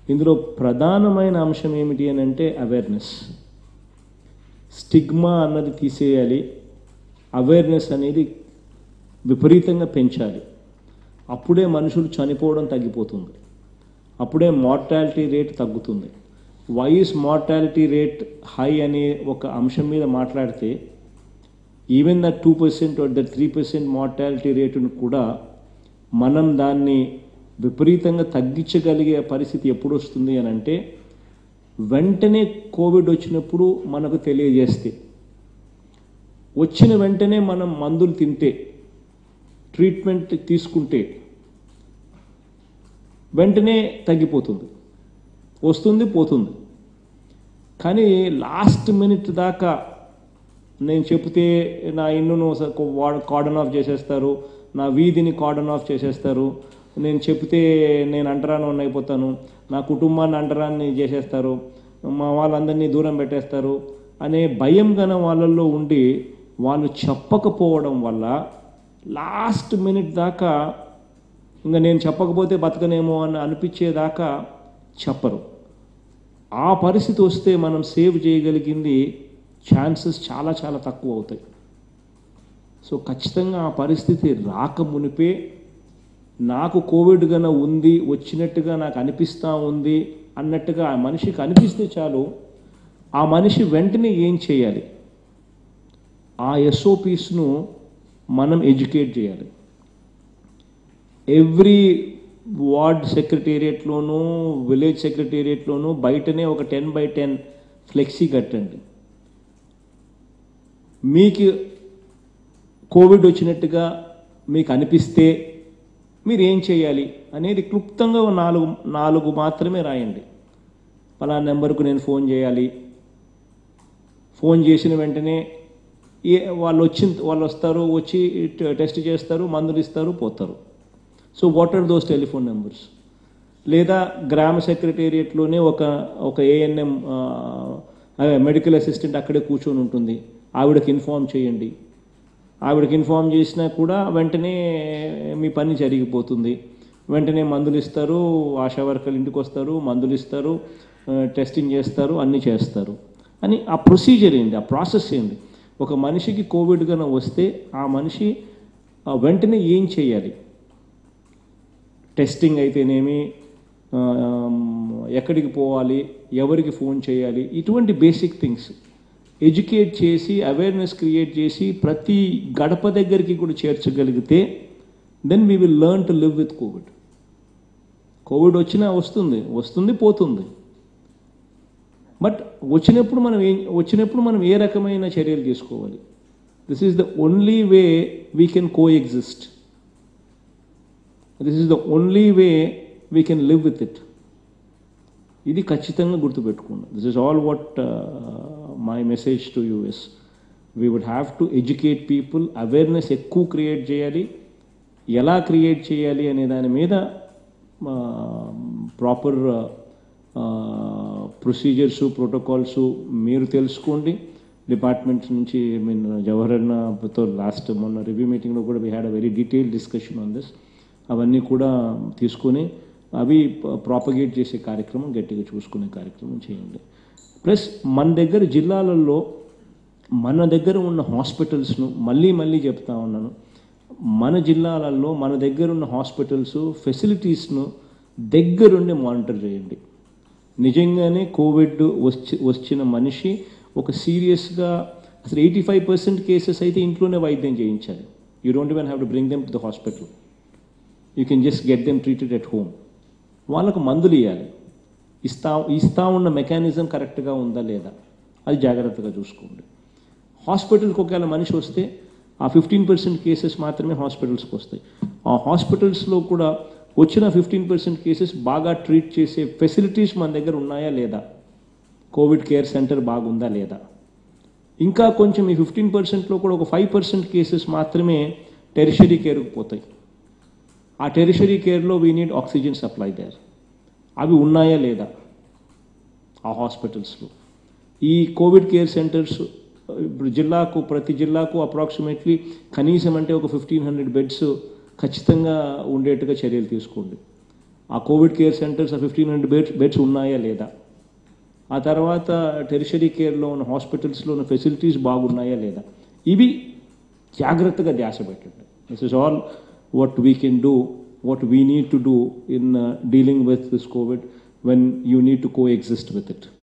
ఇందులో ప్రధానమైన అంశం ఏమిటి అని అంటే అవేర్నెస్ స్టిగ్మా అన్నది తీసేయాలి అవేర్నెస్ అనేది విపరీతంగా పెంచాలి అప్పుడే మనుషులు చనిపోవడం తగ్గిపోతుంది అప్పుడే మార్టాలిటీ రేట్ తగ్గుతుంది వైస్ మార్టాలిటీ రేట్ హై అనే ఒక అంశం మీద మాట్లాడితే even the two percent the three percent mortality రేటును కూడా మనం దాన్ని విపరీతంగా తగ్గించగలిగే పరిస్థితి ఎప్పుడు వస్తుంది అని అంటే వెంటనే కోవిడ్ వచ్చినప్పుడు మనకు తెలియజేస్తే వచ్చిన వెంటనే మనం మందులు తింటే ట్రీట్మెంట్ తీసుకుంటే వెంటనే తగ్గిపోతుంది వస్తుంది పోతుంది కానీ లాస్ట్ మినిట్ దాకా నేను చెప్తే నా ఇల్లును కార్డన్ ఆఫ్ చేసేస్తారు నా వీధిని కార్డన్ ఆఫ్ చేసేస్తారు నేను చెప్తే నేను అంటరాను అయిపోతాను నా కుటుంబాన్ని అంటరాన్ని చేసేస్తారు మా వాళ్ళందరినీ దూరం పెట్టేస్తారు అనే భయం గన వాళ్ళల్లో ఉండి వాళ్ళు చెప్పకపోవడం వల్ల లాస్ట్ మినిట్ దాకా ఇంకా నేను చెప్పకపోతే బతకనేమో అని అనిపించేదాకా చెప్పరు ఆ పరిస్థితి వస్తే మనం సేవ్ చేయగలిగింది ఛాన్సెస్ చాలా చాలా తక్కువ అవుతాయి సో ఖచ్చితంగా ఆ పరిస్థితి రాక మునిపే నాకు కోవిడ్ గన ఉంది వచ్చినట్టుగా నాకు అనిపిస్తూ ఉంది అన్నట్టుగా ఆ మనిషికి అనిపిస్తే చాలు ఆ మనిషి వెంటనే ఏం చేయాలి ఆ ఎస్ఓపీస్ను మనం ఎడ్యుకేట్ చేయాలి ఎవ్రీ వార్డ్ సెక్రటేరియట్లోనూ విలేజ్ సెక్రటేరియట్లోనూ బయటనే ఒక టెన్ బై టెన్ ఫ్లెక్సీ కట్టండి మీకు కోవిడ్ వచ్చినట్టుగా మీకు అనిపిస్తే మీరు ఏం చేయాలి అనేది క్లుప్తంగా ఓ నాలుగు నాలుగు మాత్రమే రాయండి పలానా నెంబర్కు నేను ఫోన్ చేయాలి ఫోన్ చేసిన వెంటనే ఏ వాళ్ళు వచ్చిన వాళ్ళు వస్తారు వచ్చి ట- టెస్ట్ చేస్తారు మందులు ఇస్తారు పోతారు so what are those telephone numbers లేదా గ్రామ సెక్రటేరియట్లోనే ఒక ఒక ఏఎన్ఎం మెడికల్ అసిస్టెంట్ అక్కడే కూర్చొని ఉంటుంది ఆవిడకి ఇన్ఫామ్ చేయండి ఆవిడకి ఇన్ఫామ్ చేసినా కూడా వెంటనే మీ పని జరిగిపోతుంది వెంటనే మందులు ఇస్తారు ఆశా వర్కర్లు ఇంటికి వస్తారు మందులు ఇస్తారు ఆ, టెస్టింగ్ చేస్తారు అన్నీ చేస్తారు అని ఆ ప్రొసీజర్ ఏంటి ఆ ప్రాసెస్ ఏంటి ఒక మనిషికి కోవిడ్ కన వస్తే ఆ మనిషి ఆ, వెంటనే ఏం చేయాలి టెస్టింగ్ అయితేనేమి ఆ, ఎక్కడికి పోవాలి ఎవరికి ఫోన్ చేయాలి ఇటువంటి బేసిక్ థింగ్స్ ఎడ్యుకేట్ చేసి అవేర్నెస్ క్రియేట్ చేసి ప్రతి గడప దగ్గరికి కూడా చేర్చగలిగితే then we will learn to live with Covid Covid వచ్చినా వస్తుంది వస్తుంది పోతుంది బట్ వచ్చినప్పుడు మనం ఏం వచ్చినప్పుడు మనం ఏ రకమైన చర్యలు తీసుకోవాలి this is the only way we can coexist this is the only way we can live with it ఇది ఖచ్చితంగా గుర్తుపెట్టుకోండి this is all what my message to you is we would have to educate people awareness ఎక్కువ create చేయాలి ఎలా create చేయాలి అనే దాని మీద ప్రాపర్ ప్రొసీజర్స్ ప్రోటోకాల్స్ మీరు తెలుసుకోండి డిపార్ట్మెంట్స్ నుంచి మీన్ జవహర్ అన్నతో లాస్ట్ మొన్న రివ్యూ మీటింగ్లో కూడా we had a very detail discussion on this అవన్నీ కూడా తీసుకొని అవి ప్రాపగేట్ చేసే కార్యక్రమం గట్టిగా చూసుకునే కార్యక్రమం చేయండి ప్లస్ మన దగ్గర జిల్లాలలో మన దగ్గర ఉన్న హాస్పిటల్స్ను మళ్ళీ మళ్ళీ చెప్తా ఉన్నాను మన జిల్లాలలో మన దగ్గర ఉన్న హాస్పిటల్స్ ఫెసిలిటీస్ను దగ్గరుండి మానిటర్ చేయండి నిజంగానే కోవిడ్ వచ్చి వచ్చిన మనిషి ఒక సీరియస్గా అసలు ఎయిటీ ఫైవ్ పర్సెంట్ కేసెస్ అయితే ఇంట్లోనే వైద్యం చేయించాలి you don't even have to bring them to the hospital you can just get them treated at home వాళ్ళకు మందులు ఇవ్వాలి ఇస్తా ఇస్తా ఉన్న మెకానిజం కరెక్ట్గా ఉందా లేదా అది జాగ్రత్తగా చూసుకోండి హాస్పిటల్కి ఒకవేళ మనిషి వస్తే ఆ ఫిఫ్టీన్ పర్సెంట్ కేసెస్ మాత్రమే హాస్పిటల్స్కి వస్తాయి ఆ హాస్పిటల్స్లో కూడా వచ్చిన ఫిఫ్టీన్ పర్సెంట్ కేసెస్ బాగా ట్రీట్ చేసే ఫెసిలిటీస్ మన దగ్గర ఉన్నాయా లేదా కోవిడ్ కేర్ సెంటర్ బాగుందా లేదా ఇంకా కొంచెం ఈ ఫిఫ్టీన్ పర్సెంట్లో కూడా ఒక ఫైవ్ పర్సెంట్ కేసెస్ మాత్రమే టెరిషరీ కేర్కి పోతాయి ఆ టెరిషరీ కేర్లో we need oxygen supply there అవి ఉన్నాయా లేదా ఆ హాస్పిటల్స్లో ఈ కోవిడ్ కేర్ సెంటర్స్ ఇప్పుడు జిల్లాకు ప్రతి జిల్లాకు అప్రాక్సిమేట్లీ కనీసం అంటే ఒక ఫిఫ్టీన్ హండ్రెడ్ బెడ్స్ ఖచ్చితంగా ఉండేట్టుగా చర్యలు తీసుకోండి ఆ కోవిడ్ కేర్ సెంటర్స్ ఆ ఫిఫ్టీన్ హండ్రెడ్ బెడ్స్ బెడ్స్ ఉన్నాయా లేదా ఆ తర్వాత టెరిషరీ కేర్లో ఉన్న హాస్పిటల్స్లో ఉన్న ఫెసిలిటీస్ బాగున్నాయా లేదా ఇవి జాగ్రత్తగా ధ్యాస పెట్టండి this is all what we can do what we need to do in dealing with this Covid when you need to coexist with it